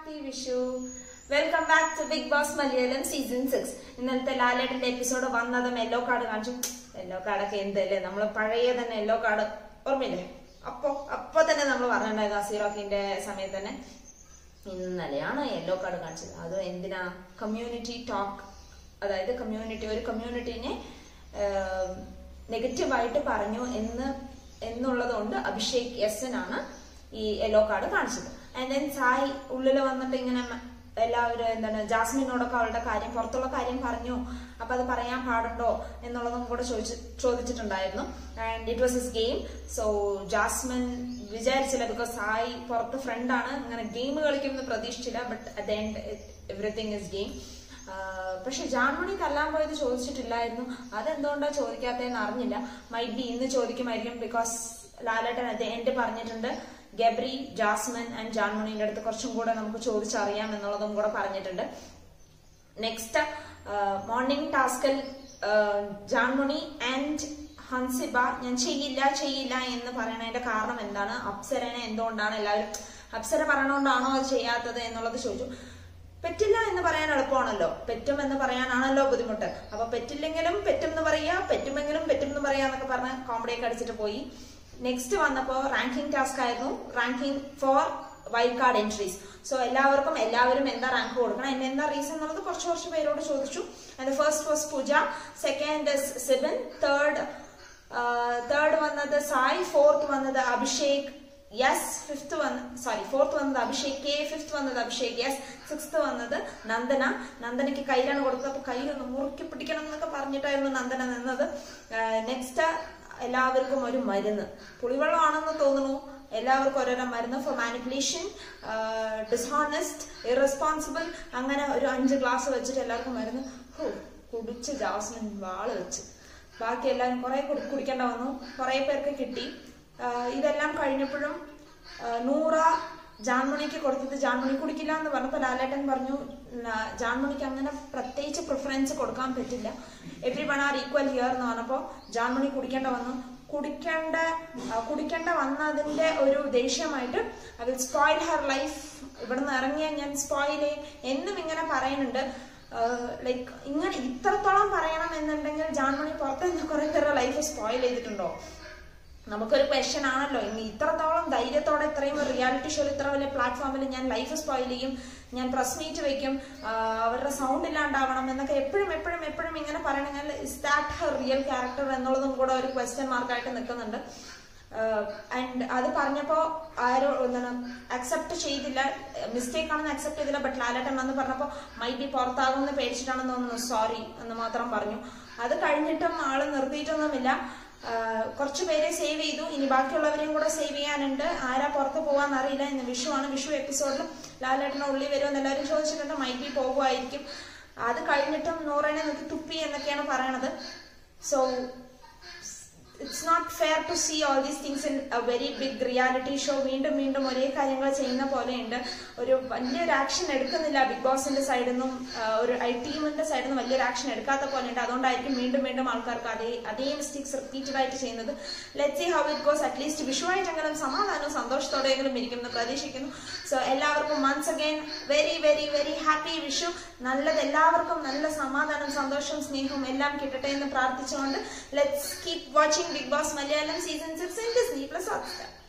happy Vishu welcome back to Big Boss Malayalam season six ഇന്നലത്തെ ലാലേട്ടന്റെ episode വന്നതും യെല്ലോ കാർഡ് കാണിച്ചു യെല്ലോ കാർഡൊക്കെ എന്തല്ലേ നമ്മൾ പഴയ തന്നെ യെല്ലോ കാർഡ് ഓർമ്മയില്ലേ അപ്പോ അപ്പൊ തന്നെ നമ്മൾ പറഞ്ഞിട്ടുണ്ടായിരുന്നു അസീറോക്കിന്റെ സമയത്ത് തന്നെ ഇന്നലെയാണ് യെല്ലോ കാർഡ് കാണിച്ചത് അത് എന്തിനാ കമ്മ്യൂണിറ്റി ടോക്ക് അതായത് കമ്മ്യൂണിറ്റി ഒരു കമ്മ്യൂണിറ്റീനെ നെഗറ്റീവായിട്ട് പറഞ്ഞു എന്ന് എന്നുള്ളത് കൊണ്ട് അഭിഷേക് എസ് ആണ് ഈ യെല്ലോ കാർഡ് കാണിച്ചത് ആൻഡ് ദെൻ സായി ഉള്ളിൽ വന്നിട്ട് ഇങ്ങനെ മ- എല്ലാവരും എന്താണ് ജാസ്മിനോടൊക്കെ അവളുടെ കാര്യം പുറത്തുള്ള കാര്യം പറഞ്ഞു അപ്പൊ അത് പറയാൻ പാടുണ്ടോ എന്നുള്ളതും കൂടെ ചോദിച്ചു ചോദിച്ചിട്ടുണ്ടായിരുന്നു and it was is game so Jasmine വിചാരിച്ചില്ല ബിക്കോസ് സായി പുറത്ത് ഫ്രണ്ടാണ് ഇങ്ങനെ ഗെയിം കളിക്കുമെന്ന് പ്രതീക്ഷിച്ചില്ല but at the end everything is game പക്ഷെ ജാൻമണി തല്ലാൻ പോയത് ചോദിച്ചിട്ടില്ലായിരുന്നു അതെന്തുകൊണ്ടാ ചോദിക്കാത്തതെന്ന് അറിഞ്ഞില്ല മൈ ബി ഇന്ന് ചോദിക്കുമായിരിക്കും ബിക്കോസ് ലാലേട്ടൻ അത് എന്റെ പറഞ്ഞിട്ടുണ്ട് ഗബ്രി ജാസ്മിൻ ആൻഡ് ജാൻമണിന്റെ അടുത്ത് കുറച്ചും കൂടെ നമുക്ക് ചോദിച്ചറിയാം എന്നുള്ളതും കൂടെ പറഞ്ഞിട്ടുണ്ട് നെക്സ്റ്റ് മോർണിംഗ് ടാസ്കിൽ ജാൻമണി ആൻഡ് ഹൻസിബ ഞാൻ ചെയ്യില്ല ചെയ്യില്ല എന്ന് പറയണതിന്റെ കാരണം എന്താണ് അപ്സരനെ എന്തുകൊണ്ടാണ് എല്ലാവരും അപ്സര പറയണോണ്ടാണോ അത് ചെയ്യാത്തത് എന്നുള്ളത് ചോദിച്ചു പറ്റില്ല എന്ന് പറയാൻ എളുപ്പമാണല്ലോ പറ്റും എന്ന് പറയാനാണല്ലോ ബുദ്ധിമുട്ട് അപ്പൊ പറ്റില്ലെങ്കിലും പറ്റും എന്ന് പറയാ പറ്റുമെങ്കിലും പറ്റും എന്ന് പറയാ എന്നൊക്കെ പറഞ്ഞ് കോമഡിയൊക്കെ അടിച്ചിട്ട് പോയി നെക്സ്റ്റ് വന്നപ്പോ റാങ്കിങ് ടാസ്ക് ആയിരുന്നു ranking for wild card entries so എല്ലാവർക്കും എല്ലാവരും എന്താ റാങ്ക് കൊടുക്കണം അതിന്റെ എന്താ റീസൺ എന്നുള്ളത് കുറച്ച് കുറച്ച് പേരോട് ചോദിച്ചു and first was Pooja second Sibin third third വന്നത് സായ് ഫോർത്ത് വന്നത് അഭിഷേക് യെസ് ഫിഫ്ത്ത് വന്ന് സോറി ഫോർത്ത് വന്നത് അഭിഷേക് കെ ഫിഫ്ത്ത് വന്നത് അഭിഷേക് യെസ് സിക്സ്ത് വന്നത് നന്ദന നന്ദനയ്ക്ക് കയ്യിലാണ് കൊടുത്തത് അപ്പൊ കയ്യിലൊന്ന് മുറുക്കി പിടിക്കണം എന്നൊക്കെ പറഞ്ഞിട്ടായിരുന്നു നന്ദന നിന്നത് നെക്സ്റ്റ് എല്ലാവർക്കും ഒരു മരുന്ന് പുളിവെള്ളമാണെന്ന് തോന്നുന്നു എല്ലാവർക്കും ഓരോരോ മരുന്ന് ഫോർ മാനിപ്പുലേഷൻ ഡിസ്ഹോണസ്റ്റ് ഇറസ്പോൺസിബിൾ അങ്ങനെ ഒരു അഞ്ച് ഗ്ലാസ് വെച്ചിട്ട് എല്ലാവർക്കും മരുന്ന് ഹോ കുടിച്ച് ജാസ്മിൻ വാള് വെച്ച് ബാക്കി എല്ലാവരും കുറെ കുടിക്കേണ്ട വന്നു കുറെ പേർക്ക് കിട്ടി ആ, ഇതെല്ലാം കഴിഞ്ഞപ്പോഴും ആ, നൂറ ജാൻമണിക്ക് കൊടുത്തത് ജാൻമണി കുടിക്കില്ല എന്ന് പറഞ്ഞപ്പോൾ ലാലേട്ടൻ പറഞ്ഞു "ന- ജാൻമണിക്ക് അങ്ങനെ പ്രത്യേകിച്ച് പ്രിഫറൻസ് കൊടുക്കാൻ പറ്റില്ല every one are equal here എന്ന് പറഞ്ഞപ്പോൾ ജാൻമണി കുടിക്കേണ്ട വന്നു കുടിക്കേണ്ട ആ, കുടിക്കേണ്ട വന്നതിന്റെ ഒരു ദേഷ്യമായിട്ട് I will spoil her life ഇവിടുന്ന് ഇറങ്ങിയാൽ ഞാൻ സ്പോയിൽ ചെയ്യും എന്നും ഇങ്ങനെ പറയുന്നുണ്ട് ലൈക്ക് ഇങ്ങനെ ഇത്രത്തോളം പറയണം എന്നുണ്ടെങ്കിൽ ജാൻമണി പുറത്ത് നിന്ന് കുറെ പേരുടെ ലൈഫ് സ്പോയിൽ ചെയ്തിട്ടുണ്ടോ നമുക്കൊരു ക്വസ്റ്റ്യൻ ആണല്ലോ ഇനി ഇത്രത്തോളം ധൈര്യത്തോടെ ഇത്രയും റിയാലിറ്റി ഷോയിൽ ഇത്ര വലിയ പ്ലാറ്റ്ഫോമിൽ ഞാൻ ലൈഫ് സ്പോയിൽ ചെയ്യും ഞാൻ പ്രസ് മീറ്റ് വെക്കും ആ, അവരുടെ സൗണ്ട് ഇല്ലാണ്ടാവണം എന്നൊക്കെ എപ്പോഴും എപ്പോഴും എപ്പോഴും ഇങ്ങനെ പറയണമെങ്കിൽ is that her real character എന്നുള്ളതും കൂടെ ഒരു ക്വസ്റ്റ്യൻ മാർക്കായിട്ട് നിൽക്കുന്നുണ്ട് ആൻഡ് അത് പറഞ്ഞപ്പോ ആരോ എന്താണ് അക്സെപ്റ്റ് ചെയ്തില്ല മിസ്റ്റേക്ക് ആണെന്ന് അക്സെപ്റ്റ് ചെയ്തില്ല ബട്ട് ലാലേട്ടൻ വന്ന് പറഞ്ഞപ്പോ മൈ ബി പുറത്താകുമെന്ന് പേടിച്ചിട്ടാണെന്ന് തോന്നുന്നു സോറി എന്ന് മാത്രം പറഞ്ഞു അത് കഴിഞ്ഞിട്ടും ആള് നിർത്തിയിട്ടൊന്നുമില്ല ആഹ് കുറച്ച് പേരെ സേവ് ചെയ്തു ഇനി ബാക്കിയുള്ളവരെയും കൂടെ സേവ് ചെയ്യാനുണ്ട് ആരാ പുറത്ത് പോവാന്ന് അറിയില്ല ഇന്ന് വിഷു ആണ് വിഷു എപ്പിസോഡിൽ ലാലേട്ടനെ ഉള്ളി വരുമെന്ന് എല്ലാവരും ചോദിച്ചിട്ടുണ്ട് മൈ ബി പോകുമായിരിക്കും അത് കഴിഞ്ഞിട്ടും നൂറനെ നിർത്തി തുപ്പി എന്നൊക്കെയാണ് പറയണത് so it's not fair to see all these things in a very big reality show വീണ്ടും വീണ്ടും ഒരേ കാര്യങ്ങൾ ചെയ്യുന്ന പോലെയുണ്ട് ഒരു വലിയൊരു ആക്ഷൻ എടുക്കുന്നില്ല ബിഗ് ബോസിന്റെ സൈഡിൽ നിന്നും ആ, ഒരു ഐ ടീമിന്റെ സൈഡിൽ നിന്നും വലിയൊരു ആക്ഷൻ എടുക്കാത്ത പോലെയുണ്ട് അതുകൊണ്ടായിരിക്കും വീണ്ടും വീണ്ടും ആൾക്കാർക്ക് അതേ അതേ മിസ്റ്റേക്സ് റിപ്പീറ്റഡ് ആയിട്ട് ചെയ്യുന്നത് let see how it goes at least വിഷുവായിട്ടെങ്കിലും സമാധാനവും സന്തോഷത്തോടെയെങ്കിലും ഇരിക്കുമെന്ന് പ്രതീക്ഷിക്കുന്നു സോ എല്ലാവർക്കും once again very very very happy Vishu നല്ലത് എല്ലാവർക്കും നല്ല സമാധാനം സന്തോഷവും സ്നേഹവും എല്ലാം കിട്ടട്ടെ എന്ന് പ്രാർത്ഥിച്ചുകൊണ്ട് let's keep watching Big Boss Malayalam season six in Disney plus Hotstar